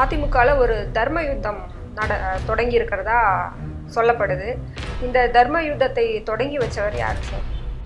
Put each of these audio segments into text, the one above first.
அதிமுகவில் ஒரு தர்ம யுத்தம் நட தொடங்கி இருக்கிறதா சொல்லப்படுது இந்த தர்ம யுத்தத்தை தொடங்கி வச்சவர் யார் சார்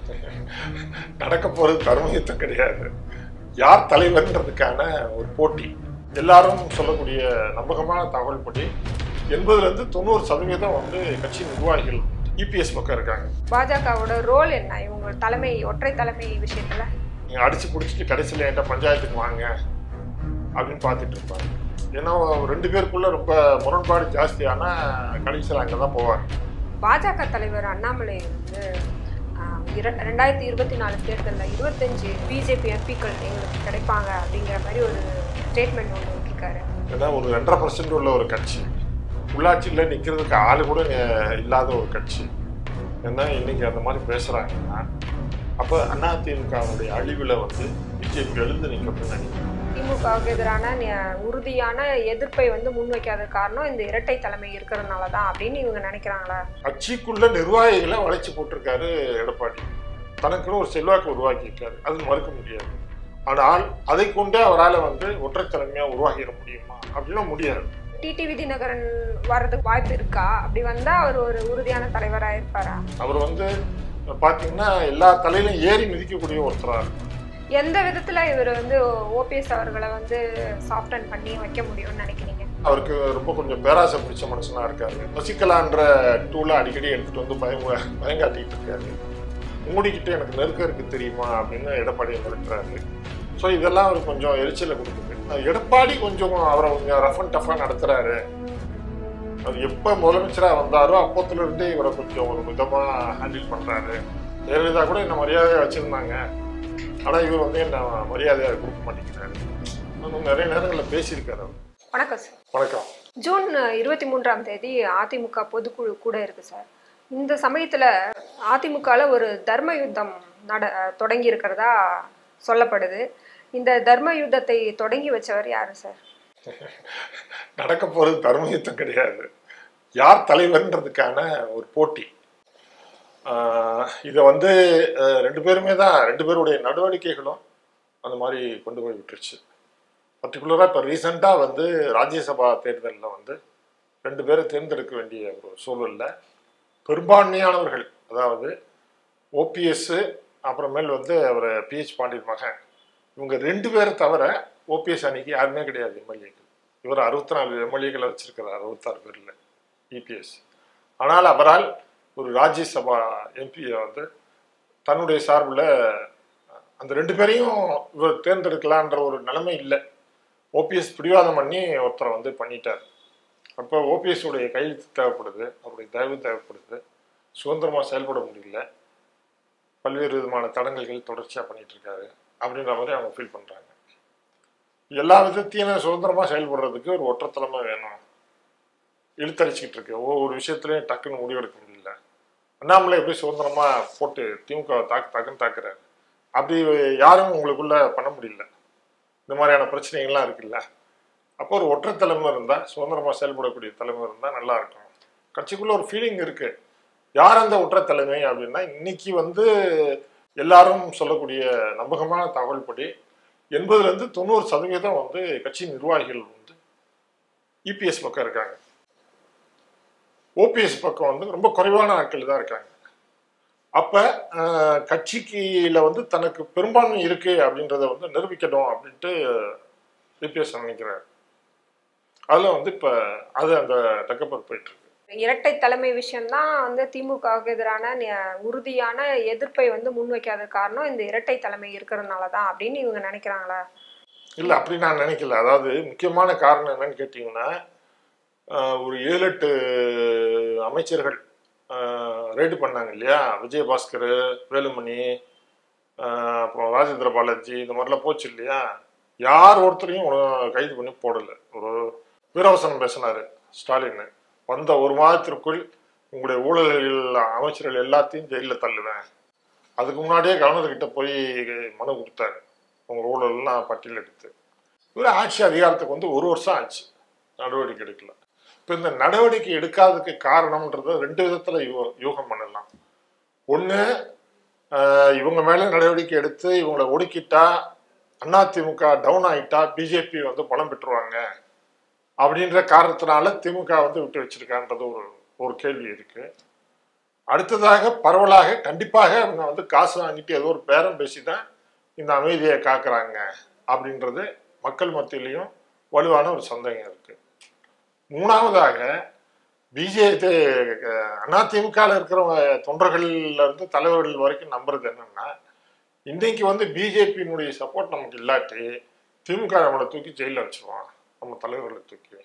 நடக்க போறது தர்ம யுத்தம் கிடையாது யார் தலைவர்ன்றதுக்கான ஒரு போட்டி எல்லாரும் சொல்லக்கூடிய நம்பகமான தகவல் படி எண்பதுல இருந்து தொண்ணூறு சதவீதம் வந்து கட்சி நிர்வாகிகள் இபிஎஸ் பக்கம் இருக்காங்க பாஜகவோட ரோல் என்ன இவங்க தலைமை ஒற்றை தலைமை விஷயத்துல நீங்க அடிச்சு பிடிச்சிட்டு கடைசியில் என்கிட்ட பஞ்சாயத்துக்கு வாங்க அப்படின்னு பார்த்துட்டு இருப்பாங்க ஏன்னா ரெண்டு பேருக்குள்ள ரொம்ப முரண்பாடு ஜாஸ்தியான கடைசியில் அங்கே தான் போவார் பாஜக தலைவர் அண்ணாமலை வந்து ஆஹ், இர- ரெண்டாயிரத்தி இருபத்தி நாலு தேர்தலில் இருபத்தஞ்சு பிஜேபி எம்பிக்கள் எங்களுக்கு கிடைப்பாங்க அப்படிங்கிற மாதிரி ஒரு ஸ்டேட்மெண்ட் ஒன்று விட்டுருக்காரு ஏன்னா ஒரு ரெண்டரை பர்சன்ட் உள்ள ஒரு கட்சி உள்ளாட்சியில் நிற்கிறதுக்கு ஆள் கூட நே- இல்லாத ஒரு கட்சி ஏன்னா இன்னைக்கு அந்த மாதிரி பேசுகிறாங்கன்னா அப்போ அதிமுகவுடைய அழிவில் வந்து பிஜேபி எழுந்து நிற்க நினைக்கிறேன் திமுகவுக்கு எதிரான நி- உறுதியான எதிர்ப்பை வந்து முன்வைக்காத காரணம் இந்த இரட்டை தலைமை இருக்கிறதுனால தான் அப்படின்னு இவங்க நினைக்கிறாங்களா கட்சிக்குள்ள நிர்வாகிகளை வளைச்சு போட்டிருக்காரு எடப்பாடி தனக்குன்னு ஒரு செல்வாக்கு உருவாக்கியிருக்காரு அது மறுக்க முடியாது ஆனால் அதை கொண்டே அவரால் வந்து ஒற்றை தலைமையாக உருவாகிட முடியுமா அப்படின்னா முடியாது டிடிவி தினகரன் வர்றதுக்கு வாய்ப்பு இருக்கா அப்படி வந்தா அவர் ஒரு உறுதியான தலைவரா இருப்பாரா அவர் வந்து பார்த்தீங்கன்னா எல்லா தலையிலும் ஏறி மிதிக்கக்கூடிய ஒருத்தராக இருக்கும் எந்த விதத்துல இவர் வந்து ஓபிஎஸ் அவர்களை வந்து சாஃப்டன் பண்ணி வைக்க முடியும்னு நினைக்கிறீங்க அவருக்கு ரொம்ப கொஞ்சம் பேராசை பிடிச்ச மனுஷனா இருக்காரு வசிக்கலான்ற டூலை அடிக்கடி எடுத்துட்டு வந்து பயம் பயங்காட்டிட்டு இருக்காரு மூடிக்கிட்டு எனக்கு நெருக்கம் இருக்கு தெரியுமா அப்படின்னு எடப்பாடியை மிரட்டுறாரு ஸோ இதெல்லாம் அவர் கொஞ்சம் எரிச்சலை கொடுக்குது எடப்பாடி கொஞ்சம் அவரை கொஞ்சம் ரஃப் அண்ட் டஃபாக நடத்துறாரு அவர் எப்போ முதலமைச்சராக வந்தாரோ அப்போத்துல இருந்தே இவரை கொஞ்சம் ஒரு விதமாக ஹேண்டில் பண்ணுறாரு ஜெயலலிதா கூட என்ன மரியாதையாக வச்சுருந்தாங்க ஆனால் இவர் வந்து என்ன மரியாதையாக கொடுக்க மாட்டேங்கிறாரு இன்னும் நிறைய நேரங்களில் பேசியிருக்காரு அவர் வணக்கம் சார் வணக்கம் ஜூன் இருபத்தி மூன்றாம் தேதி அதிமுக பொதுக்குழு கூட இருக்கு சார் இந்த சமயத்துல அதிமுகவில் ஒரு தர்ம யுத்தம் நட தொடங்கி இருக்கிறதா சொல்லப்படுது இந்த தர்ம யுத்தத்தை தொடங்கி வச்சவர் யாரு சார் நடக்க போறது தர்ம யுத்தம் கிடையாது யார் தலைவர்ன்றதுக்கான ஒரு போட்டி ஆஹ் இதை வந்து அஹ், ரெண்டு பேருமே தான் ரெண்டு பேருடைய நடவடிக்கைகளும் அந்த மாதிரி கொண்டு போய் விட்டுருச்சு பர்டிகுலராக இப்போ ரீசெண்டாக வந்து ராஜ்யசபா தேர்தலில் வந்து ரெண்டு பேரை தேர்ந்தெடுக்க வேண்டிய ஒரு சூழலில் பெரும்பான்மையானவர்கள் அதாவது ஓபிஎஸ்ஸு அப்புறமேல் வந்து அவர் பிஹெச் பாண்டியன் மகன் இவங்க ரெண்டு பேரை தவிர ஓபிஎஸ் அன்னைக்கு யாருமே கிடையாது எம்எல்ஏக்கள் இவர் அறுபத்தி நாலு எம்எல்ஏக்களை வச்சிருக்கிறார் அறுபத்தாறு பேரில் இபிஎஸ் ஆனால் அவரால் ஒரு ராஜ்யசபா எம்பியை வந்து தன்னுடைய சார்பில் அந்த ரெண்டு பேரையும் இவர் தேர்ந்தெடுக்கலான்ற ஒரு நிலைமை இல்லை ஓபிஎஸ் பிடிவாதம் பண்ணி ஒருத்தரை வந்து பண்ணிட்டார் அப்போ ஓபிஎஸ் உடைய கையெழுத்து தேவைப்படுது அவருடைய தயவு தேவைப்படுது சுதந்திரமாக செயல்பட முடியல பல்வேறு விதமான தடங்கல்கள் தொடர்ச்சியாக பண்ணிட்டு இருக்காரு அப்படின்ற மாதிரி அவங்க ஃபீல் பண்ணுறாங்க எல்லா விதத்தையும் சுதந்திரமாக செயல்படுறதுக்கு ஒரு ஒற்றத்தலைமை வேணும் இழுத்தடிச்சிக்கிட்டு இருக்கு ஒவ்வொரு விஷயத்துலையும் டக்குன்னு முடிவெடுக்க முடியல அண்ணாமலை எப்படி சுதந்திரமாக போட்டு திமுக தாக்கு தாக்குன்னு தாக்குறாரு அப்படி யாரும் உங்களுக்குள்ள பண்ண முடியல இந்த மாதிரியான பிரச்சனைகள்லாம் இருக்குல்ல அப்போ ஒரு ஒற்றை தலைமை இருந்தால் சுதந்திரமாக செயல்படக்கூடிய தலைமை இருந்தால் நல்லா இருக்கும் கட்சிக்குள்ள ஒரு ஃபீலிங் இருக்கு யார் அந்த ஒற்றை தலைமை அப்படின்னா இன்னைக்கு வந்து எல்லாரும் சொல்லக்கூடிய நம்பகமான தகவல் படி எண்பதுலேருந்து தொண்ணூறு சதவீதம் வந்து கட்சி நிர்வாகிகள் வந்து இபிஎஸ் பக்கம் இருக்காங்க ஓபிஎஸ் பக்கம் வந்து ரொம்ப குறைவான ஆட்கள் தான் இருக்காங்க அப்போ கட்சிக்குல வந்து தனக்கு பெரும்பான்மை இருக்கு அப்படின்றத வந்து நிரூபிக்கணும் அப்படின்ட்டு இபிஎஸ் நினைக்கிறார் அதில் வந்து இப்போ அது அந்த டக்கப்பர் போயிட்டு இருக்கு இரட்டை தலைமை விஷயம்தான் வந்து திமுகவுக்கு எதிரான நி- உறுதியான எதிர்ப்பை வந்து முன்வைக்காத காரணம் இந்த இரட்டை தலைமை இருக்கிறதுனால தான் அப்படின்னு இவங்க நினைக்கிறாங்களா இல்லை அப்படி நான் நினைக்கல அதாவது முக்கியமான காரணம் என்னன்னு கேட்டிங்கன்னா ஆஹ், ஒரு ஏழு எட்டு அமைச்சர்கள் ரேடு பண்ணாங்க இல்லையா விஜயபாஸ்கர் வேலுமணி ஆஹ், அப்புறம் ராஜேந்திர பாலாஜி இந்த மாதிரிலாம் போச்சு இல்லையா யார் ஒருத்தரையும் ஒழுங்கா கைது பண்ணி போடலை ஒரு வீரவசனம் பேசினாரு ஸ்டாலின் வந்த ஒரு மாதத்திற்குள் உங்களுடைய ஊழல்கள் அமைச்சர்கள் எல்லாத்தையும் ஜெயிலில் தள்ளுவேன் அதுக்கு முன்னாடியே கவர்னர்கிட்ட போய் மனு கொடுத்தாரு உங்க ஊழல்லாம் பட்டியல் எடுத்து இவர் ஆட்சி அதிகாரத்துக்கு வந்து ஒரு வருஷம் ஆச்சு நடவடிக்கை எடுக்கல இப்போ இந்த நடவடிக்கை எடுக்காததுக்கு காரணம்ன்றத ரெண்டு விதத்தில் யூ யூகம் பண்ணலாம் ஒன்று இவங்க மேலே நடவடிக்கை எடுத்து இவங்களை ஒடுக்கிட்டா அதிமுக டவுன் ஆயிட்டா பிஜேபி வந்து பலம் பெற்றுருவாங்க அப்படின்ற காரணத்தினால திமுக வந்து விட்டு வச்சிருக்கான்றது ஒரு ஒரு கேள்வி இருக்கு அடுத்ததாக பரவலாக கண்டிப்பாக அவங்க வந்து காசு வாங்கிட்டு ஏதோ ஒரு பேரம் பேசி தான் இந்த அமைதியை காக்குறாங்க அப்படின்றது மக்கள் மத்தியிலையும் வலுவான ஒரு சந்தேகம் இருக்கு மூணாவதாக பிஜேபி அதிமுகவில் இருக்கிறவங்க தொண்டர்கள்ல இருந்து தலைவர்கள் வரைக்கும் நம்புறது என்னன்னா இன்னைக்கு வந்து பிஜேபியினுடைய சப்போர்ட் நமக்கு இல்லாட்டி திமுக நம்மளை தூக்கி ஜெயிலில் வச்சிருவான் நம்ம தலைவர்களை தூக்கி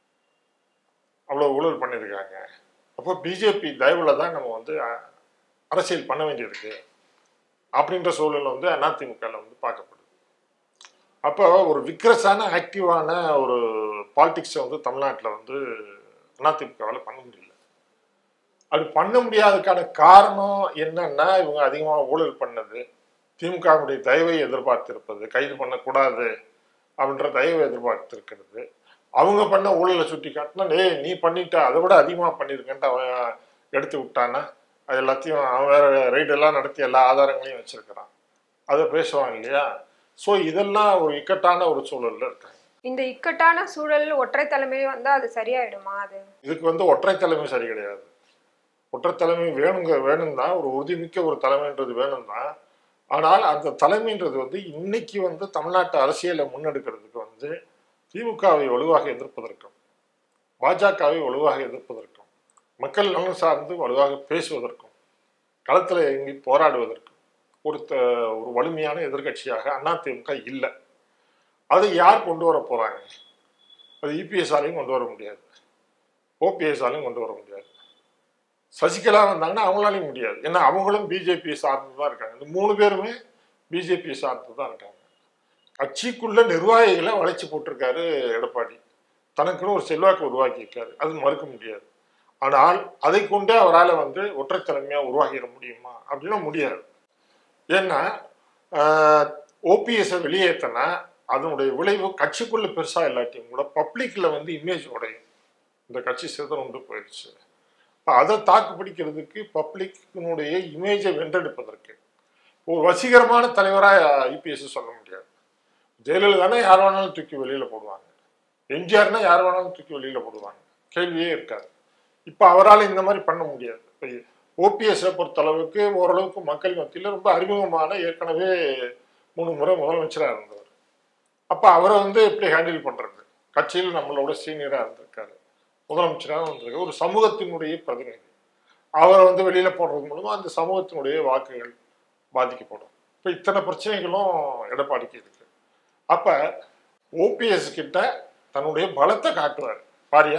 அவ்வளோ ஊழல் பண்ணியிருக்காங்க அப்போ பிஜேபி தயவுல தான் நம்ம வந்து அ, அரசியல் பண்ண வேண்டியிருக்கு அப்படின்ற சூழல் வந்து அதிமுகவில் வந்து பார்க்கப்படுது அப்போ ஒரு விக்ரஸான ஆக்டிவான ஒரு பாலிடிக்ஸை வந்து தமிழ்நாட்டில் வந்து அதிமுகவால் பண்ண முடியல அது பண்ண முடியாததுக்கான காரணம் என்னன்னா இவங்க அதிகமாக ஊழல் பண்ணது திமுகவுடைய தயவை எதிர்பார்த்திருப்பது கைது பண்ணக்கூடாது அப்படின்ற தயவை எதிர்பார்த்திருக்கிறது அவங்க பண்ண ஊழலை சுட்டி காட்டினா டேய் நீ பண்ணிட்ட அதை விட அதிகமாக பண்ணியிருக்கேன்ட்டு அவன் எடுத்து விட்டானா அது எல்லாத்தையும் அவன் வேற ரைடு எல்லாம் நடத்தி எல்லா ஆதாரங்களையும் வச்சிருக்கிறான் அதை பேசுவாங்க இல்லையா ஸோ இதெல்லாம் ஒரு இக்கட்டான ஒரு சூழல்ல இருக்காங்க இந்த இக்கட்டான சூழல் ஒற்றை தலைமை வந்தா அது சரியாயிடுமா அது இதுக்கு வந்து ஒற்றை தலைமை சரி கிடையாது ஒற்றை தலைமை வேணுங்க வேணும் தான் ஒரு உறுதிமிக்க ஒரு தலைமைன்றது வேணும் தான் ஆனால் அந்த தலைமைன்றது வந்து இன்னைக்கு வந்து தமிழ்நாட்டு அரசியலை முன்னெடுக்கிறதுக்கு வந்து திமுகவை வலுவாக எதிர்ப்பதற்கும் பாஜகவை வலுவாக எதிர்ப்பதற்கும் மக்கள் நலன் சார்ந்து வலுவாக பேசுவதற்கும் களத்தில் இறங்கி போராடுவதற்கும் ஒரு த- ஒரு வலிமையான எதிர்க்கட்சியாக அதிமுக இல்லை அதை யார் கொண்டு வர போறாங்க அது இபிஎஸ்ஆலையும் கொண்டு வர முடியாது ஓபிஎஸ்ஆலையும் கொண்டு வர முடியாது சசிகலா வந்தாங்கன்னா அவங்களாலையும் முடியாது ஏன்னா அவங்களும் பிஜேபி சார்ந்து தான் இருக்காங்க இந்த மூணு பேருமே பிஜேபி சார்ந்து தான் இருக்காங்க கட்சிக்குள்ள நிர்வாகிகளை வளைச்சு போட்டிருக்காரு எடப்பாடி தனக்குன்னு ஒரு செல்வாக்கு உருவாக்கியிருக்காரு அது மறுக்க முடியாது ஆனால் அதை கொண்டே அவரால் வந்து ஒற்றை தலைமையாக உருவாகிட முடியுமா அப்படின்னா முடியாது ஏன்னா ஓபிஎஸ்ஸை வெளியேற்றினா அதனுடைய விளைவு கட்சிக்குள்ள பெருசா இல்லாட்டியும் கூட பப்ளிக்ல வந்து இமேஜ் உடையும் இந்த கட்சி சிதறண்டு போயிடுச்சு அப்ப அதை தாக்கு பிடிக்கிறதுக்கு பப்ளிக்கினுடைய இமேஜை வென்றெடுப்பதற்கு ஒரு வசீகரமான தலைவராக ஐபிஎஸ் சொல்ல முடியாது ஜெயலலிதானா யார் வேணாலும் தூக்கி வெளியில போடுவாங்க எம்ஜிஆர்னா யார் வேணாலும் தூக்கி வெளியில போடுவாங்க கேள்வியே இருக்காது இப்போ அவரால் இந்த மாதிரி பண்ண முடியாது இப்போ ஓபிஎஸ்ஸை பொறுத்தளவுக்கு ஓரளவுக்கு மக்கள் மத்தியில் ரொம்ப அறிமுகமான ஏற்கனவே மூணு முறை முதலமைச்சராக இருந்தவர் அப்போ அவரை வந்து எப்படி ஹேண்டில் பண்ணுறது கட்சியில் நம்மளோட சீனியராக இருந்திருக்காரு முதலமைச்சராக வந்திருக்காரு ஒரு சமூகத்தினுடைய பிரதிநிதி அவரை வந்து வெளியில் போடுறது மூலமாக அந்த சமூகத்தினுடைய வாக்குகள் பாதிக்கப்படும் இப்போ இத்தனை பிரச்சனைகளும் எடப்பாடிக்கு இருக்கு அப்போ ஓபிஎஸ் கிட்ட தன்னுடைய பலத்தை காட்டுவார் பாரியா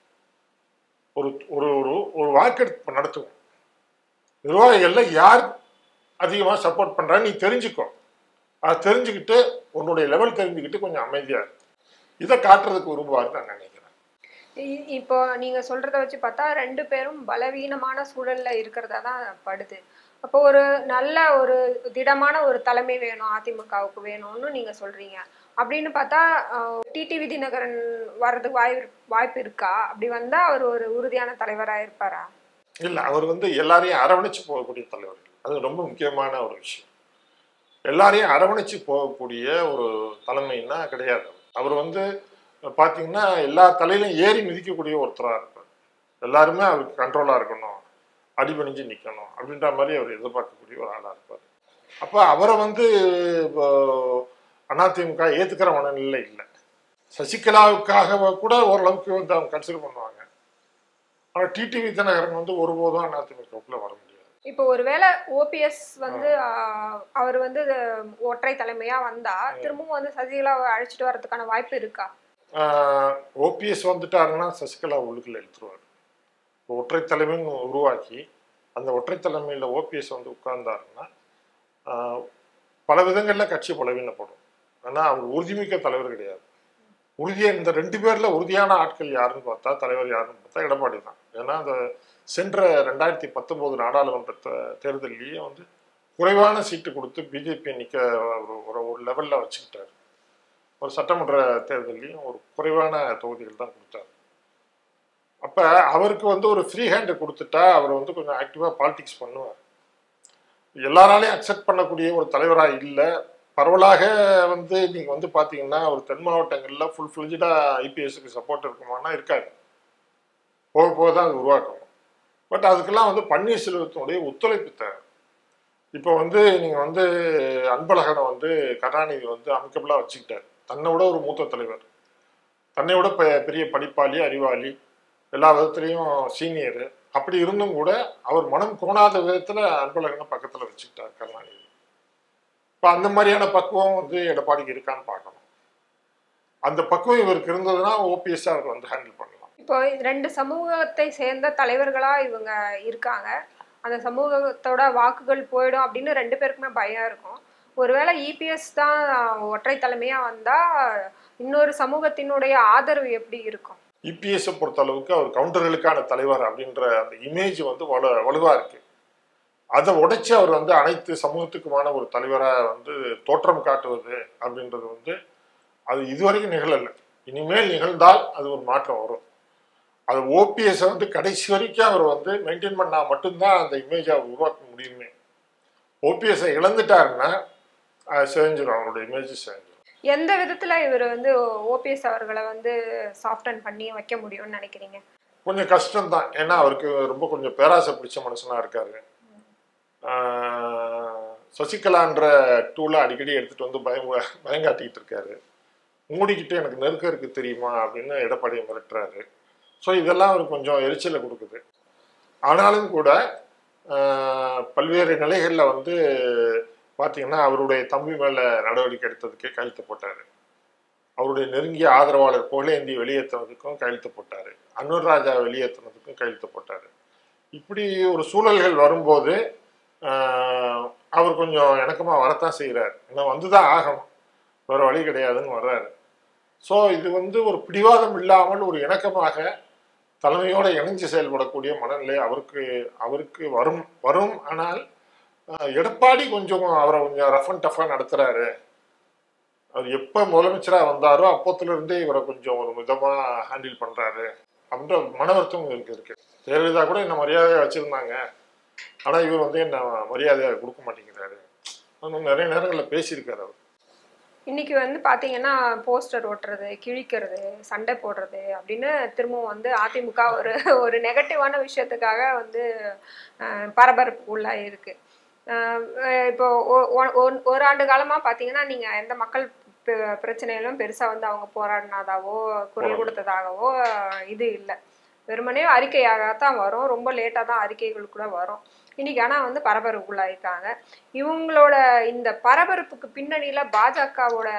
ஒரு ஒரு ஒரு ஒரு வாக்கெடுப்பு நடத்துவோம் நிர்வாகிகள்ல யார் அதிகமாக சப்போர்ட் பண்றா நீ தெரிஞ்சுக்கோ அதை தெரிஞ்சுக்கிட்டு உன்னுடைய லெவல் தெரிஞ்சுக்கிட்டு கொஞ்சம் அமைதியா இரு இதை காட்டுறதுக்கு விரும்புவார் நான் நினைக்கிறேன் இ- இப்போ நீங்க சொல்றத வச்சு பார்த்தா ரெண்டு பேரும் பலவீனமான சூழல்ல இருக்கிறதா தான் படுது அப்போ ஒரு நல்ல ஒரு திடமான ஒரு தலைமை வேணும் அதிமுகவுக்கு வேணும்னு நீங்க சொல்றீங்க அப்படின்னு பார்த்தா டிடிவி தினகரன் வர்றதுக்கு வாய்ப்பு வாய்ப்பு இருக்கா அப்படி வந்தா அவர் ஒரு உறுதியான தலைவரா இருப்பாரா இல்லை அவர் வந்து எல்லாரையும் அரவணைச்சு போகக்கூடிய தலைவர்கள் அது ரொம்ப முக்கியமான ஒரு விஷயம் எல்லாரையும் அரவணைச்சு போகக்கூடிய ஒரு தலைமைன்னா கிடையாது அவர். அவர் வந்து பார்த்தீங்கன்னா எல்லா தலையிலும் ஏறி மிதிக்கக்கூடிய ஒருத்தராக இருப்பார் எல்லாருமே அவருக்கு கண்ட்ரோலாக இருக்கணும் அடிபணிஞ்சு நிற்கணும் அப்படின்ற மாதிரி அவர் எதிர்பார்க்கக்கூடிய ஒரு ஆளாக இருப்பார் அப்போ அவரை வந்து இப்போ அதிமுக ஏற்றுக்கிற மனநிலை இல்லை சசிகலாவுக்காக கூட ஓரளவுக்கு வந்து அவங்க கன்சிடர் பண்ணுவாங்க ஆனால் டிடிவி தினகரன் வந்து ஒருபோதும் அதிமுகக்குள்ள வர முடியாது இப்போ ஒருவேளை ஓபிஎஸ் வந்து ஆஹ், அவர் வந்து ஒற்றை தலைமையா வந்தா திரும்பவும் வந்து சசிகலாவை அழைச்சிட்டு வர்றதுக்கான வாய்ப்பு இருக்கா ஓபிஎஸ் வந்துட்டாருன்னா சசிகலா உள்ளுக்குள்ள இழுத்துருவார் ஒற்றை தலைமைன்னு உருவாக்கி அந்த ஒற்றை தலைமையில் ஓபிஎஸ் வந்து உட்கார்ந்தாருன்னா ஆஹ், பல விதங்களில் கட்சி பலவீனப்படும் ஆனால் அவர் உறுதிமிக்க தலைவர் கிடையாது உறுதியா இந்த ரெண்டு பேர்ல உறுதியான ஆட்கள் யாருன்னு பார்த்தா தலைவர் யாருன்னு பார்த்தா எடப்பாடி தான் ஏன்னா அந்த சென்ற ரெண்டாயிரத்தி பத்தொன்பது நாடாளுமன்ற தே- தேர்தல்லையே வந்து குறைவான சீட்டு கொடுத்து பிஜேபி நிற்க ஒரு ஒரு ஒரு லெவலில் வச்சுக்கிட்டார் ஒரு சட்டமன்ற தேர்தலையும் ஒரு குறைவான தொகுதிகள் தான் கொடுத்தார் அப்போ அவருக்கு வந்து ஒரு ஃப்ரீ ஹேண்டு கொடுத்துட்டா அவர் வந்து கொஞ்சம் ஆக்டிவாக பாலிடிக்ஸ் பண்ணுவார் எல்லாராலையும் அக்செப்ட் பண்ணக்கூடிய ஒரு தலைவராக இல்லை பரவலாக வந்து நீங்கள் வந்து பார்த்தீங்கன்னா ஒரு தென் மாவட்டங்களில் ஃபுல் ஃப்ளெஜாக ஐபிஎஸ்க்கு சப்போர்ட் இருக்குமானா இருக்காது போக போக தான் அது உருவாக்கணும் பட் அதுக்கெல்லாம் வந்து பன்னீர்செல்வத்தினுடைய ஒத்துழைப்பு தேவை இப்போ வந்து நீங்கள் வந்து அன்பழகனை வந்து கருணாநிதி வந்து அமிக்கபிளாக வச்சுக்கிட்டார் தன்னை விட ஒரு மூத்த தலைவர் தன்னை விட பெ- பெரிய படிப்பாளி அறிவாளி எல்லா விதத்துலேயும் சீனியரு அப்படி இருந்தும் கூட அவர் மனம் கோணாத விதத்தில் அன்பழகனை பக்கத்தில் வச்சுக்கிட்டார் கருணாநிதி இப்போ அந்த மாதிரியான பக்குவம் வந்து எடப்பாடிக்கு இருக்கான்னு பார்க்கணும் அந்த பக்குவம் இவருக்கு இருந்ததுன்னா ஓபிஎஸ் அவர் வந்து ஹேண்டில் பண்ணலாம் இப்போ ரெண்டு சமூகத்தை சேர்ந்த தலைவர்களா இவங்க இருக்காங்க அந்த சமூகத்தோட வாக்குகள் போயிடும் அப்படின்னு ரெண்டு பேருக்குமே பயம் இருக்கும் ஒருவேளை இபிஎஸ் தான் ஒற்றை தலைமையா வந்தா இன்னொரு சமூகத்தினுடைய ஆதரவு எப்படி இருக்கும் இபிஎஸ்ஸை பொறுத்த அளவுக்கு அவர் கவுண்டர்களுக்கான தலைவர் அப்படின்ற அந்த இமேஜ் வந்து வலு வலுவா இருக்கு அதை உடைச்சு அவர் வந்து அனைத்து சமூகத்துக்குமான ஒரு தலைவராக வந்து தோற்றம் காட்டுவது அப்படின்றது வந்து அது இதுவரைக்கும் நிகழலை இனிமேல் நிகழ்ந்தால் அது ஒரு மாற்றம் வரும் அது ஓபிஎஸ் வந்து கடைசி வரைக்கும் அவர் வந்து மெயின்டைன் பண்ணா மட்டும்தான் அந்த இமேஜை அவர் உருவாக்க முடியுமே ஓபிஎஸ்ஸை இழந்துட்டாருன்னா அது செஞ்சிடும் அவருடைய இமேஜ் செஞ்சிடும் எந்த விதத்துல இவர் வந்து ஓபிஎஸ் அவர்களை வந்து சாஃப்டன் பண்ணி வைக்க முடியும்னு நினைக்கிறீங்க கொஞ்சம் கஷ்டம்தான் ஏன்னா அவருக்கு ரொம்ப கொஞ்சம் பேராசை பிடிச்ச மனுஷனா இருக்காரு ஆஹ் சசிகலான்ற டூலை அடிக்கடி எடுத்துட்டு வந்து பயம் பயங்காட்டிக்கிட்டு இருக்காரு மூடிக்கிட்டு எனக்கு நெருக்கம் இருக்கு தெரியுமா அப்படின்னு எடப்பாடியை மிரட்டுறாரு ஸோ இதெல்லாம் அவருக்கு கொஞ்சம் எரிச்சலை கொடுக்குது ஆனாலும் கூட ஆஹ் பல்வேறு நிலைகளில் வந்து பார்த்தீங்கன்னா அவருடைய தம்பி மேலே நடவடிக்கை எடுத்ததுக்கே கையெழுத்து போட்டார் அவருடைய நெருங்கிய ஆதரவாளர் புகழேந்தி வெளியேற்றினதுக்கும் கையெழுத்து போட்டார் அன்வர் ராஜா வெளியேற்றினதுக்கும் கையெழுத்து போட்டார் இப்படி ஒரு சூழல்கள் வரும்போது ஆஹ், அவர் கொஞ்சம் இணக்கமாக வரத்தான் செய்கிறார் இன்னும் வந்து தான் ஆகணும் வேறு வழி கிடையாதுன்னு வர்றாரு ஸோ இது வந்து ஒரு பிடிவாதம் இல்லாமல் ஒரு இணக்கமாக தலைமையோடு இணைஞ்சு செயல்படக்கூடிய மனநிலை அவருக்கு அவருக்கு வரும் வரும் ஆனால் ஆஹ், எடப்பாடி கொஞ்சம் அவரை கொஞ்சம் ரஃப் அண்ட் டஃபாக நடத்துகிறாரு அவர் எப்போ முதலமைச்சராக வந்தாரோ அப்போத்துல இருந்தே இவரை கொஞ்சம் ஒரு விதமாக ஹேண்டில் பண்ணுறாரு அப்படின்ற மன வருத்தம் இவருக்கு இருக்கு ஜெயலலிதா கூட என்ன மரியாதையாக வச்சுருந்தாங்க ஆனால் இவர் வந்து என்ன மரியாதையை கொடுக்க மாட்டேங்கிறாரு இன்னும் நிறைய நேரங்களில் பேசியிருக்காரு அவர் இன்னைக்கு வந்து பாத்தீங்கன்னா போஸ்டர் ஒட்டுறது கிழிக்கிறது சண்டை போடுறது அப்படின்னு திரும்பவும் வந்து அதிமுக ஒரு ஒரு நெகட்டிவான விஷயத்துக்காக வந்து அஹ், பரபரப்பு உள்ளா இருக்கு அஹ், இப்போ ஒ- ஒ- ஒ- ஒரு ஆண்டு காலமா பாத்தீங்கன்னா நீங்க எந்த மக்கள் பி- பிரச்சனையிலும் பெருசா வந்து அவங்க போராடினதாவோ குரல் கொடுத்ததாகவோ அஹ், இது இல்லை வெறுமனே அறிக்கையாகத்தான் வரும் ரொம்ப லேட்டாக தான் அறிக்கைகள் கூட வரும் இன்னைக்கு ஆனால் வந்து பரபரப்புக்குள்ளாயிருக்காங்க இவங்களோட இந்த பரபரப்புக்கு பின்னணியில பாஜகவோட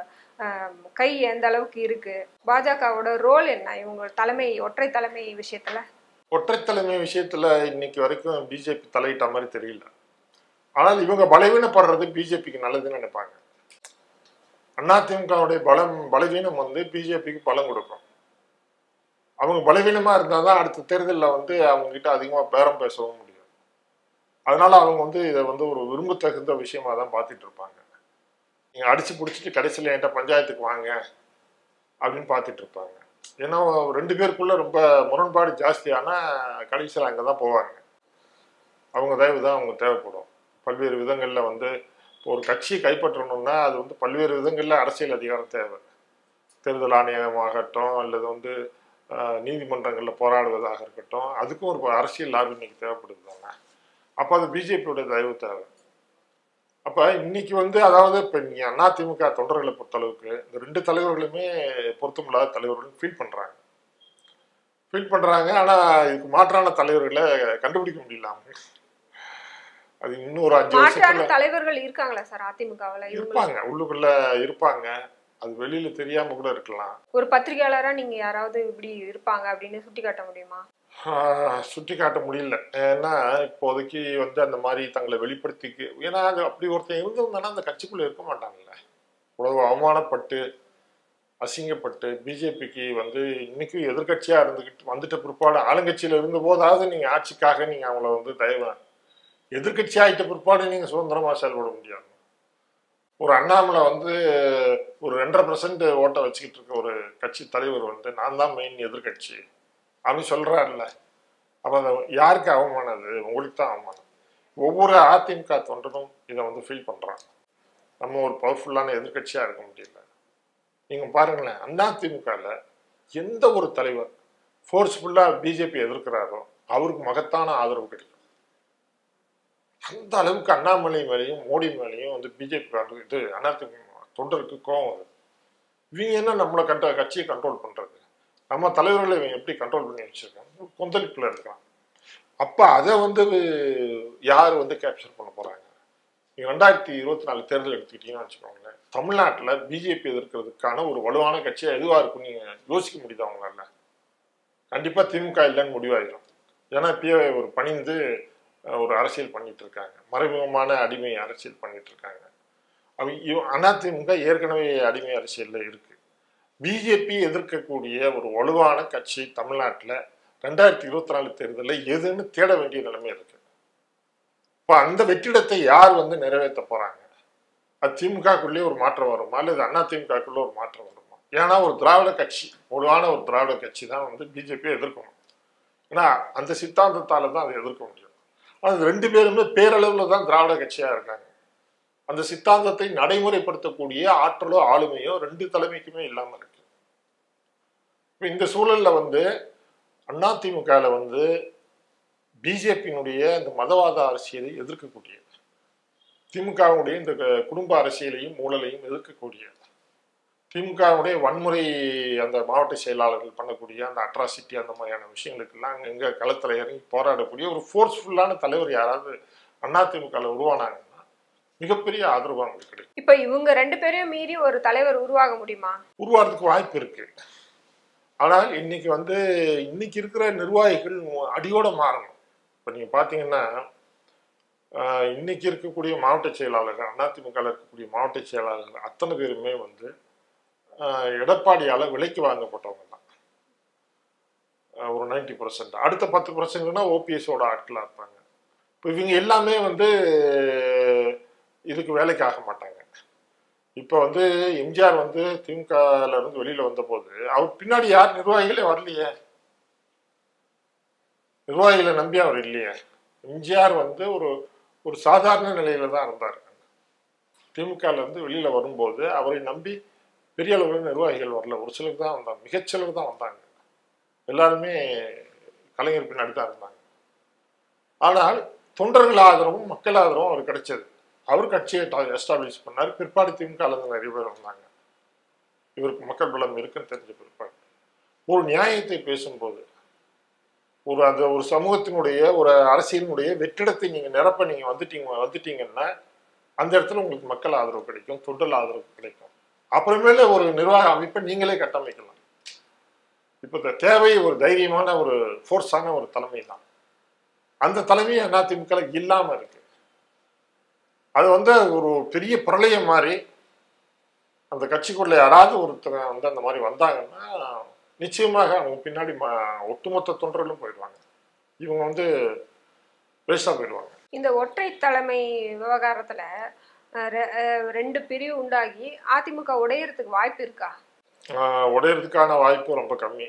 கை எந்த அளவுக்கு இருக்கு பாஜகவோட ரோல் என்ன இவங்க தலைமை ஒற்றை தலைமை விஷயத்துல ஒற்றைத்தலைமை விஷயத்தில் இன்னைக்கு வரைக்கும் பிஜேபி தலையிட்ட மாதிரி தெரியல ஆனால் இவங்க பலவீனப்படுறது பிஜேபிக்கு நல்லதுன்னு நினைப்பாங்க அதிமுகவுடைய பலம் பலவீனம் வந்து பிஜேபிக்கு பலம் கொடுக்கும் அவங்க பலவீனமா இருந்தால் தான் அடுத்த தேர்தலில் வந்து அவங்க கிட்ட அதிகமாக பேரம் பேசவும் முடியும் அதனால அவங்க வந்து இதை வந்து ஒரு விரும்பத்தகுந்த விஷயமா தான் பார்த்துட்டு இருப்பாங்க நீங்கள் அடிச்சு பிடிச்சிட்டு கடைசியில் என்கிட்ட பஞ்சாயத்துக்கு வாங்க அப்படின்னு பார்த்துட்டு இருப்பாங்க ஏன்னா ரெண்டு பேருக்குள்ள ரொம்ப முரண்பாடு ஜாஸ்தியானா கடைசியில் அங்கே தான் போவாங்க அவங்க தயவு தான் அவங்க தேவைப்படும் பல்வேறு விதங்களில் வந்து இப்போ ஒரு கட்சியை கைப்பற்றணும்னா அது வந்து பல்வேறு விதங்களில் அரசியல் அதிகாரம் தேவை தேர்தல் ஆணையமாகட்டும் அல்லது வந்து ஆஹ், நீதிமன்றங்களில் போராடுவதாக இருக்கட்டும் அதுக்கும் ஒரு அரசியல் லாபி இன்னைக்கு தேவைப்படுது தானே அப்போ அது பிஜேபியோட தயவு தேவை அப்போ இன்னைக்கு வந்து அதாவது இப்போ நீங்கள் அதிமுக தொண்டர்களை பொறுத்தளவுக்கு இந்த ரெண்டு தலைவர்களுமே பொருத்தமில்லாத தலைவர்கள் ஃபீல் பண்ணுறாங்க ஃபீல் பண்ணுறாங்க ஆனால் இதுக்கு மாற்றான தலைவர்களை கண்டுபிடிக்க முடியல அவங்க அது இன்னும் ஒரு அஞ்சு மாற்றான வருஷத்துல தலைவர்கள் இருக்காங்களா சார் அதிமுகவுல இவங்க இருப்பாங்க உள்ளுக்குள்ள இருப்பாங்க அது வெளியில தெரியாம கூட இருக்கலாம் ஒரு பத்திரிகையாளரா நீங்க யாராவது இப்படி இருப்பாங்க அப்படின்னு சுட்டி காட்ட முடியுமா ஆஹ் சுட்டி காட்ட முடியல ஏன்னா இப்போதைக்கு வந்து அந்த மாதிரி தங்களை வெளிப்படுத்திக்கு ஏன்னா அது அப்படி ஒருத்தன் இருந்திருந்தானா அந்த கட்சிக்குள்ள இருக்க மாட்டாங்கல்ல இவ்வளவு அவமானப்பட்டு அசிங்கப்பட்டு பிஜேபிக்கு வந்து இன்னைக்கு எதிர்க்கட்சியா இருந்துகிட்டு வந்துட்ட பிற்பாடு ஆளுங்கட்சியில இருந்த போதாவது நீங்க ஆட்சிக்காக நீங்க அவங்கள வந்து தயவு எதிர்க்கட்சி ஆயிட்ட பிற்பாடு நீங்க சுதந்திரமா செயல்பட முடியாது ஒரு அண்ணாமலை வந்து ஒரு ரெண்டரை பர்சன்ட் ஓட்டை வச்சுக்கிட்டு இருக்க ஒரு கட்சி தலைவர் வந்து நான் தான் மெயின் எதிர்க்கட்சி அப்படின்னு சொல்றாருல்ல அப்போ அது யாருக்கு அவமானம் அது உங்களுக்கு தான் அவமானம் ஒவ்வொரு அதிமுக தொண்டனும் இதை வந்து ஃபீல் பண்றாங்க நம்ம ஒரு பவர்ஃபுல்லான எதிர்க்கட்சியா இருக்க முடியல நீங்க பாருங்களேன் அதிமுகல எந்த ஒரு தலைவர் ஃபோர்ஸ்ஃபுல்லா பிஜேபி எதிர்க்கிறாரோ அவருக்கு மகத்தான ஆதரவு கிடைக்கும் அந்த அளவுக்கு அண்ணாமலை மேலேயும் மோடி மேலேயும் வந்து பிஜேபி இது அதிமுக தொண்டருக்கு கோவம் வருது இவங்க என்ன நம்மளை கண்ட கட்சியை கண்ட்ரோல் பண்றது நம்ம தலைவர்களை இவங்க எப்படி கண்ட்ரோல் பண்ணி வச்சிருக்காங்க கொந்தளிப்புல இருக்கான் அப்ப அதை வந்து யார் வந்து கேப்சர் பண்ண போறாங்க நீங்க ரெண்டாயிரத்தி இருபத்தி நாலு தேர்தல் எடுத்துக்கிட்டீங்கன்னு வச்சுக்கோங்களேன் தமிழ்நாட்டுல பிஜேபி எதிர்க்கிறதுக்கான ஒரு வலுவான கட்சியா எதுவா இருக்கும் நீங்க யோசிக்க முடியுதா அவங்களால கண்டிப்பா திமுக இல்லைன்னு முடிவாயிடும் ஏன்னா இப்பயே ஒரு பணிந்து அஹ், ஒரு அரசியல் பண்ணிட்டு இருக்காங்க மறைமுகமான அடிமை அரசியல் பண்ணிட்டு இருக்காங்க அவங்க இவ- அதிமுக ஏற்கனவே அடிமை அரசியல்ல இருக்கு பிஜேபி எதிர்க்கக்கூடிய ஒரு வலுவான கட்சி தமிழ்நாட்டில் ரெண்டாயிரத்தி இருபத்தி நாலு தேர்தலில் எதுன்னு தேட வேண்டிய நிலைமை இருக்கு இப்போ அந்த வெற்றிடத்தை யார் வந்து நிறைவேற்ற போறாங்க அது திமுகக்குள்ளேயே ஒரு மாற்றம் வருமா அல்லது அண்ணா திமுகக்குள்ள ஒரு மாற்றம் வருமா ஏன்னா ஒரு திராவிட கட்சி வலுவான ஒரு திராவிட கட்சி தான் வந்து பிஜேபியை எதிர்க்கணும் ஏன்னா அந்த சித்தாந்தத்தால தான் அதை எதிர்க்க முடியும் அது ரெண்டு பேருமே பேரளவில் தான் திராவிட கட்சியா இருக்காங்க அந்த சித்தாந்தத்தை நடைமுறைப்படுத்தக்கூடிய ஆற்றலோ ஆளுமையோ ரெண்டு தலைமைக்குமே இல்லாம இருக்கு இப்ப இந்த சூழல்ல வந்து அதிமுகவில் வந்து பிஜேபியினுடைய இந்த மதவாத அரசியலை எதிர்க்கக்கூடிய திமுகவுடைய இந்த க- குடும்ப அரசியலையும் ஊழலையும் எதிர்க்கக்கூடிய திமுகவுடைய வன்முறை அந்த மாவட்ட செயலாளர்கள் பண்ணக்கூடிய அந்த அட்ராசிட்டி அந்த மாதிரியான விஷயங்களுக்கெல்லாம் அங்கங்க களத்தில் இறங்கி போராடக்கூடிய ஒரு ஃபோர்ஸ்ஃபுல்லான தலைவர் யாராவது அதிமுகவில் உருவானாங்கன்னா மிகப்பெரிய ஆதரவு அவங்களுக்கு கிடைக்கும் இப்ப இவங்க ரெண்டு பேரையும் மீறி ஒரு தலைவர் உருவாக முடியுமா உருவாகிறதுக்கு வாய்ப்பு இருக்கு ஆனால் இன்னைக்கு வந்து இன்னைக்கு இருக்கிற நிர்வாகிகள் அடியோட மாறணும் இப்போ நீங்க பார்த்தீங்கன்னா ஆஹ், இன்னைக்கு இருக்கக்கூடிய மாவட்ட செயலாளர்கள் அதிமுகவில் இருக்கக்கூடிய மாவட்ட செயலாளர்கள் அத்தனை பேருமே வந்து ஆஹ், எடப்பாடியால விலைக்கு வாங்கப்பட்டவங்க தான் ஆஹ், ஒரு நைன்டி பர்சன்ட் அடுத்த பத்து பர்சன்ட்னா ஓபிஎஸோட ஆட்களாக இருப்பாங்க இப்போ இவங்க எல்லாமே வந்து இதுக்கு வேலைக்கு ஆக மாட்டாங்க இப்போ வந்து எம்ஜிஆர் வந்து திமுகல இருந்து வெளியில வந்தபோது அவர் பின்னாடி யார் நிர்வாகிகளே வரலையே நிர்வாகிகளை நம்பி அவர் இல்லையே எம்ஜிஆர் வந்து ஒரு ஒரு சாதாரண நிலையில தான் இருந்தார் திமுகல இருந்து வெளியில வரும்போது அவரை நம்பி பெரிய அளவில் நிர்வாகிகள் வரல ஒரு சிலர் தான் வந்தாங்க மிகச்சிலர் தான் வந்தாங்க எல்லாருமே கலைஞர் பின்னாடி தான் இருந்தாங்க ஆனால் தொண்டர்கள் ஆதரவும் மக்கள் ஆதரவும் அவர் கிடைச்சது அவர் கட்சியை எஸ்டாப்ளிஷ் பண்ணார் பிற்பாடு திமுக இருந்து நிறைய பேர் வந்தாங்க இவருக்கு மக்கள் பலம் இருக்குன்னு தெரிஞ்ச பிற்பாடு ஒரு நியாயத்தை பேசும்போது ஒரு அந்த ஒரு சமூகத்தினுடைய ஒரு அரசியலினுடைய வெற்றிடத்தை நீங்க நிரப்ப நீங்க வந்துட்டீங்க வந்துட்டீங்கன்னா அந்த இடத்துல உங்களுக்கு மக்கள் ஆதரவு கிடைக்கும் தொண்டல் ஆதரவு கிடைக்கும் அப்புறமேல ஒரு நிர்வாக அமைப்பை நீங்களே கட்டமைக்கலாம் இப்போ இந்த தேவை ஒரு தைரியமான ஒரு ஃபோர்ஸான ஒரு தலைமை தான் அந்த தலைமை அதிமுக இல்லாம இருக்கு அது வந்து ஒரு பெரிய பிரளயம் மாதிரி அந்த கட்சிக்குள்ள யாராவது ஒருத்தர் வந்து அந்த மாதிரி வந்தாங்கன்னா நிச்சயமாக அவங்க பின்னாடி ம- ஒட்டுமொத்த தொண்டர்களும் போயிடுவாங்க இவங்க வந்து வேஸ்டா போயிடுவாங்க இந்த ஒற்றை தலைமை விவகாரத்துல அஹ், ரெ- அஹ், ரெண்டு பிரிவு உண்டாகி அதிமுக உடையறதுக்கு வாய்ப்பு இருக்கா ஆஹ் உடையறதுக்கான வாய்ப்பு ரொம்ப கம்மி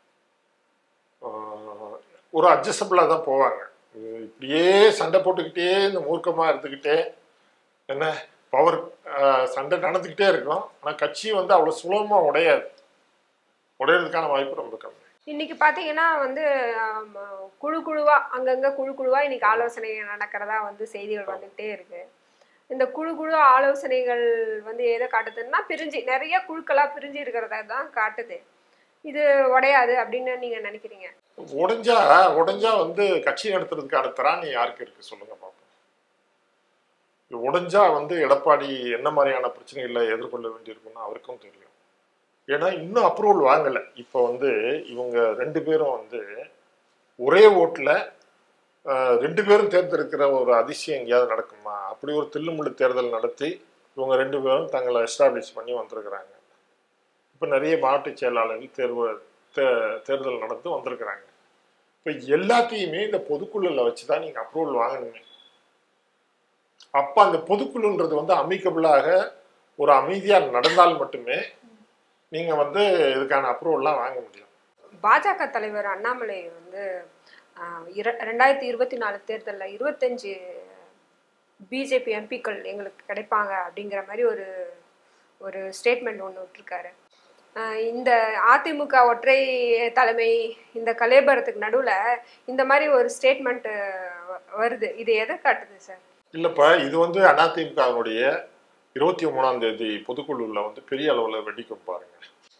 ஆஹ் ஒரு அட்ஜஸ்டபிளாக தான் போவாங்க இது இப்படியே சண்டை போட்டுக்கிட்டே இந்த மூர்க்கமாக இருந்துக்கிட்டே என்ன பவர் சண்டை நடந்துக்கிட்டே இருக்கும் ஆனால் கட்சி வந்து அவ்வளோ சுலபமாக உடையாது உடையறதுக்கான வாய்ப்பு ரொம்ப கம்மி இன்னைக்கு பாத்தீங்கன்னா வந்து ஆம், குழு குழுவா அங்கங்க குழு குழுவா இன்னைக்கு ஆலோசனை நடக்கிறதா வந்து செய்திகள் வந்துகிட்டே இருக்கு இந்த குழு குழு ஆலோசனைகள் வந்து எதை காட்டுதுன்னா பிரிஞ்சு நிறைய குழுக்களா பிரிஞ்சு இருக்கிறதா தான் காட்டுது இது உடையாது அப்படின்னு நீங்க நினைக்கிறீங்க உடைஞ்சா உடைஞ்சா வந்து கட்சி நடத்துறதுக்கான திராணி யாருக்கு இருக்கு சொல்லுங்க பார்ப்போம் இது உடைஞ்சா வந்து எடப்பாடி என்ன மாதிரியான பிரச்சனைகளை எதிர்கொள்ள வேண்டியிருக்குன்னு அவருக்கும் தெரியும் ஏன்னா இன்னும் அப்ரூவல் வாங்கலை இப்போ வந்து இவங்க ரெண்டு பேரும் வந்து ஒரே ஓட்டில் ரெண்டு பேரும் தேர்ந்தெடுக்கிற ஒரு அதிசயம் எங்கேயாவது நடக்குமா அப்படி ஒரு தில்லுமுள்ளு தேர்தல் நடத்தி இவங்க ரெண்டு பேரும் தங்களை எஸ்டாப்ளிஷ் பண்ணி வந்திருக்கிறாங்க இப்போ நிறைய மாவட்ட செயலாளர்கள் தேர்வு தே- தேர்தல் நடந்து வந்திருக்கிறாங்க இப்போ எல்லாத்தையுமே இந்த பொதுக்குழுல வச்சு தான் நீங்கள் அப்ரூவல் வாங்கணுமே அப்போ அந்த பொதுக்குழுன்றது வந்து அமிக்கபிளாக ஒரு அமைதியாக நடந்தால் மட்டுமே நீங்கள் வந்து இதுக்கான அப்ரூவல்லாம் வாங்க முடியும் பாஜக தலைவர் அண்ணாமலை வந்து ஆஹ், இர- ரெண்டாயிரத்தி இருபத்தி நாலு தேர்தலில் இருபத்தஞ்சு பிஜேபி எம்பிக்கள் எங்களுக்கு கிடைப்பாங்க அப்படிங்கிற மாதிரி ஒரு ஒரு ஸ்டேட்மெண்ட் ஒன்று விட்டுருக்காரு ஆஹ் இந்த அதிமுக ஒற்றை தலைமை இந்த கலேபரத்துக்கு நடுவில் இந்த மாதிரி ஒரு ஸ்டேட்மெண்ட் வருது இது எதை காட்டுது சார் இல்லப்பா இது வந்து அதிமுகவுடைய இருபத்தி மூணாம் தேதி பொதுக்குழுவில் வந்து பெரிய அளவில் வெடிக்கும் பாருங்க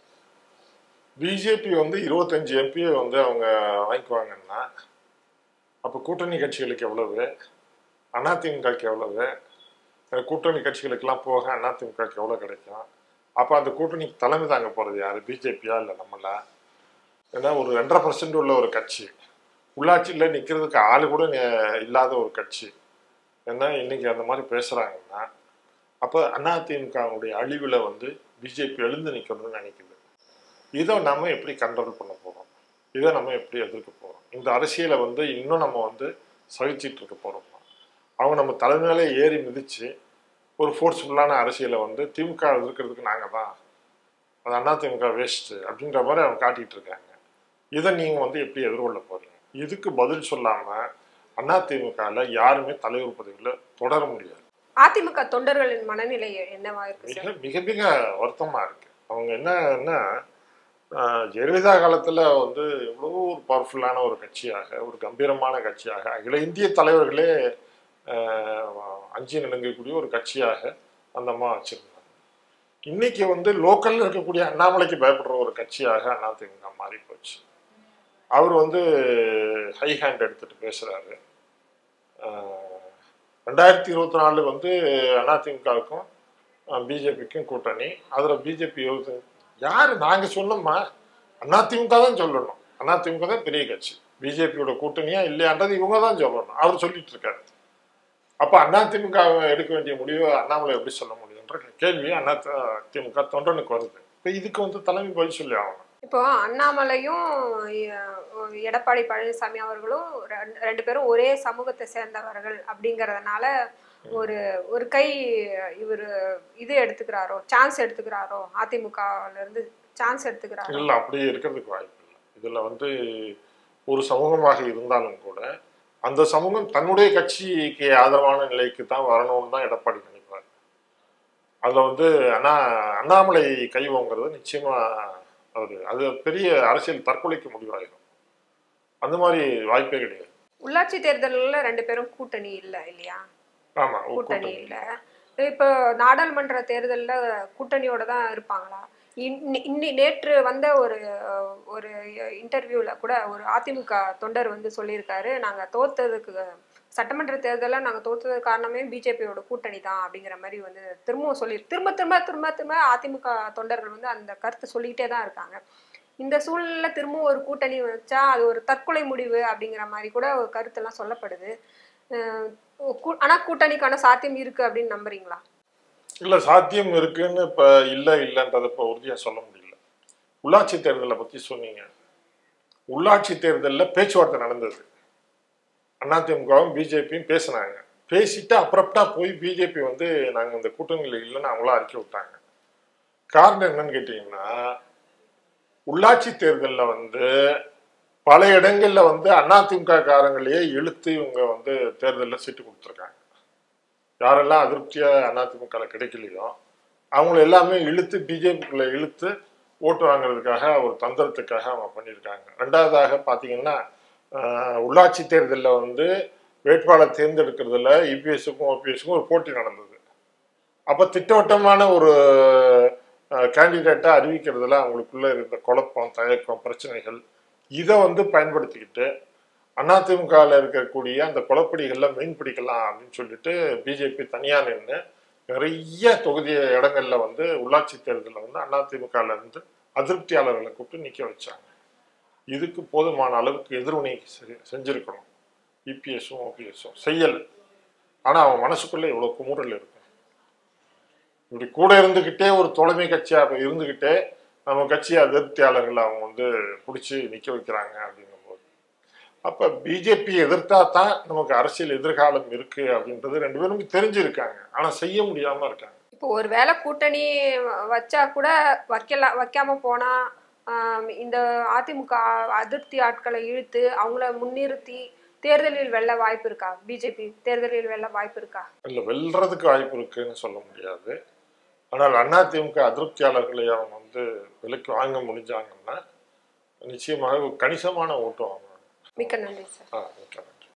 பிஜேபி வந்து இருபத்தஞ்சு எம்பியை வந்து அவங்க வாங்கிக்குவாங்கன்னா அப்போ கூட்டணி கட்சிகளுக்கு எவ்வளவு அதிமுகக்கு எவ்வளவு அந்த கூட்டணி கட்சிகளுக்கெல்லாம் போக அதிமுகக்கு எவ்வளோ கிடைக்கும் அப்போ அந்த கூட்டணிக்கு தலைமை தாங்க போகிறது யார் பிஜேபியா இல்லை நம்மளா ஏன்னா ஒரு ரெண்டரை பர்சன்ட் உள்ள ஒரு கட்சி உள்ளாட்சியில் நிற்கிறதுக்கு ஆள் கூட நே- இல்லாத ஒரு கட்சி ஏன்னா இன்னைக்கு அந்த மாதிரி பேசுகிறாங்கன்னா அப்போ அதிமுகவுடைய அழிவில் வந்து பிஜேபி எழுந்து நிற்கணும்னு நினைக்குது இதை நம்ம எப்படி கண்ட்ரோல் பண்ண போகிறோம் இதை நம்ம எப்படி எதிர்க்க போகிறோம் இந்த அரசியலை வந்து இன்னும் நம்ம வந்து சகிச்சிட்டு இருக்க போகிறோம் அவங்க நம்ம தலைமையில ஏறி மிதித்து ஒரு ஃபோர்ஸ்ஃபுல்லான அரசியலை வந்து திமுக எதிர்க்கிறதுக்கு நாங்கள் தான் அது அதிமுக வேஸ்ட்டு அப்படின்ற மாதிரி அவங்க காட்டிகிட்டு இருக்காங்க இதை நீங்கள் வந்து எப்படி எதிர்கொள்ள போகிறீங்க இதுக்கு பதில் சொல்லாமல் அதிமுகவில் யாருமே தலைவர் பதவியில் தொடர முடியாது அதிமுக தொண்டர்களின் மனநிலை என்னவா இருக்கு சார் மிக மிக மிக வருத்தமாக இருக்கு அவங்க என்னன்னா ஆஹ், ஜெயலலிதா காலத்தில் வந்து எவ்வளோ ஒரு பவர்ஃபுல்லான ஒரு கட்சியாக ஒரு கம்பீரமான கட்சியாக அகில இந்திய தலைவர்களே ஆஹ், அஞ்சி நடுங்கக்கூடிய ஒரு கட்சியாக அந்த அம்மா வச்சிருந்தாங்க இன்னைக்கு வந்து லோக்கல்ல இருக்கக்கூடிய அண்ணாமலைக்கு பயப்படுற ஒரு கட்சியாக அதிமுக மாறி போச்சு அவர் வந்து ஹை ஹேண்ட் எடுத்துட்டு பேசுறாரு ஆஹ், ரெண்டாயிரத்தி இருபத்தி நாலு வந்து அதிமுகவுக்கும் பிஜேபிக்கும் கூட்டணி அதில் பிஜேபி யார் நாங்கள் சொன்னோம்மா அதிமுக தான் சொல்லணும் அதிமுக தான் பெரிய கட்சி பிஜேபியோட கூட்டணியா இல்லையான்றது இவங்க தான் சொல்லணும் அவர் சொல்லிட்டு இருக்காரு அப்போ அதிமுக எடுக்க வேண்டிய முடிவை அண்ணாமலை எப்படி சொல்ல முடியுன்ற கேள்வி அதிமுக தொண்டனுக்கு வருது இப்போ இதுக்கு வந்து தலைமை பதில் சொல்லி ஆகணும் இப்போ அண்ணாமலையும் எ- எடப்பாடி பழனிசாமி அவர்களும் ரெண்டு- ரெண்டு பேரும் ஒரே சமூகத்தை சேர்ந்தவர்கள் அப்படிங்கறதுனால ஒரு ஒரு கை இவர் இது எடுத்துக்கிறாரோ சான்ஸ் எடுத்துக்கிறாரோ அதிமுகல இருந்து சான்ஸ் எடுத்துக்கிறாரோ இல்லை அப்படி இருக்கிறதுக்கு வாய்ப்பு இல்லை இதில் வந்து ஒரு சமூகமாக இருந்தாலும் கூட அந்த சமூகம் தன்னுடைய கட்சிக்கு ஆதரவான நிலைக்கு தான் வரணும்னு தான் எடப்பாடி நினைப்பார் அதில் வந்து அண்ணா அண்ணாமலை கை வாங்குறது நிச்சயமா அவர் அது பெரிய அரசியல் தற்கொலைக்கு முடிவாயிடும் அந்த மாதிரி வாய்ப்பே கிடையாது உள்ளாட்சி தேர்தல்ல ரெண்டு பேரும் கூட்டணி இல்ல இல்லையா ஆமா ஒரு கூட்டணி கூட்டணி இல்ல இப்போ நாடாளுமன்ற தேர்தல்ல கூட்டணியோட தான் இருப்பாங்களா இன்னி- இன்னி நேற்று வந்த ஒரு அஹ், ஒரு இன்டர்வியூல கூட ஒரு அதிமுக தொண்டர் வந்து சொல்லியிருக்காரு நாங்க தோத்ததுக்கு சட்டமன்ற தேர்தலில் நாங்க தோத்ததுக்கு காரணமே பிஜேபியோட கூட்டணி தான் அப்படிங்கிற மாதிரி வந்து திரும்பவும் சொல்லி திரும்ப திரும்ப திரும்ப திரும்ப அதிமுக தொண்டர்கள் வந்து அந்த கருத்தை சொல்லிக்கிட்டே தான் இருக்காங்க இந்த சூழ்நிலையில திரும்பவும் ஒரு கூட்டணி வச்சா அது ஒரு தற்கொலை முடிவு அப்படிங்கிற மாதிரி கூட ஒரு கருத்தெல்லாம் சொல்லப்படுது அஹ் கூ- ஆனா கூட்டணிக்கான சாத்தியம் இருக்கு அப்படின்னு நம்புறீங்களா இல்லை சாத்தியம் இருக்குன்னு இப்போ இல்லை இல்லைன்றதை இப்போ உறுதியாக சொல்ல முடியல உள்ளாட்சி தேர்தலை பற்றி சொன்னீங்க உள்ளாட்சி தேர்தலில் பேச்சுவார்த்தை நடந்தது அதிமுகவும் பிஜேபியும் பேசினாங்க பேசிட்டு அப்புறப்பட்டா போய் பிஜேபி வந்து நாங்கள் இந்த கூட்டணியில் இல்லைன்னு அவங்களா அறிக்கை விட்டாங்க காரணம் என்னன்னு கேட்டிங்கன்னா உள்ளாட்சி தேர்தலில் வந்து பல இடங்கள்ல வந்து அதிமுக காரங்களையே இழுத்து இவங்க வந்து தேர்தலில் சீட்டு கொடுத்துருக்காங்க யாரெல்லாம் அதிருப்தியா அதிமுக கிடைக்கலையோ அவங்கள எல்லாமே இழுத்து பிஜேபிக்குள்ள இழுத்து ஓட்டு வாங்குறதுக்காக ஒரு தந்திரத்துக்காக அவங்க பண்ணியிருக்காங்க ரெண்டாவதாக பார்த்தீங்கன்னா ஆஹ், உள்ளாட்சி தேர்தலில் வந்து வேட்பாளர் தேர்ந்தெடுக்கிறதுல இபிஎஸ்க்கும் ஓபிஎஸ்க்கும் ஒரு போட்டி நடந்தது அப்போ திட்டவட்டமான ஒரு கேண்டிடேட்டை அறிவிக்கிறதுல அவங்களுக்குள்ள இருந்த குழப்பம் தயக்கம் பிரச்சனைகள் இதை வந்து பயன்படுத்திக்கிட்டு அதிமுகவில் இருக்கக்கூடிய அந்த குழப்படிகளில் மீன் பிடிக்கலாம் அப்படின்னு சொல்லிட்டு பிஜேபி தனியாக நின்று நிறைய தொகுதி இடங்கள்ல வந்து உள்ளாட்சி தேர்தலில் வந்து அதிமுகவில் இருந்து அதிருப்தியாளர்களை கூப்பிட்டு நிற்க வச்சாங்க இதுக்கு போதுமான அளவுக்கு எதிர்வினை செ- செஞ்சிருக்கணும் இபிஎஸும் ஓபிஎஸும் செய்யலை ஆனால் அவன் மனசுக்குள்ளே இவ்வளோ குமுறல் இருக்கும் இப்படி கூட இருந்துக்கிட்டே ஒரு தலைமை கட்சியாக இருந்துக்கிட்டே நம்ம கட்சி அதிருப்தியாளர்களை அவங்க வந்து பிடிச்சி நிற்க வைக்கிறாங்க அப்படிங்கும்போது அப்போ பிஜேபி எதிர்த்தா தான் நமக்கு அரசியல் எதிர்காலம் இருக்கு அப்படின்றது ரெண்டு பேரும் தெரிஞ்சிருக்காங்க ஆனால் செய்ய முடியாம இருக்காங்க இப்போ ஒரு வேளை கூட்டணி வச்சா கூட வைக்கல வைக்காம போனா ஆம், இந்த அதிமுக அதிருப்தி ஆட்களை இழுத்து அவங்கள முன்னிறுத்தி தேர்தலில் வெல்ல வாய்ப்பு இருக்கா பிஜேபி தேர்தலில் வெல்ல வாய்ப்பு இருக்கா இல்லை வெல்றதுக்கு வாய்ப்பு இருக்குன்னு சொல்ல முடியாது ஆனால் அதிமுக அதிருப்தியாளர்களை அவங்க வந்து விலைக்கு வாங்க முடிஞ்சாங்கன்னா நிச்சயமாக ஒரு கணிசமான ஓட்டு வாங்குவாங்க மிக்க நன்றி சார் ஆ ஓகே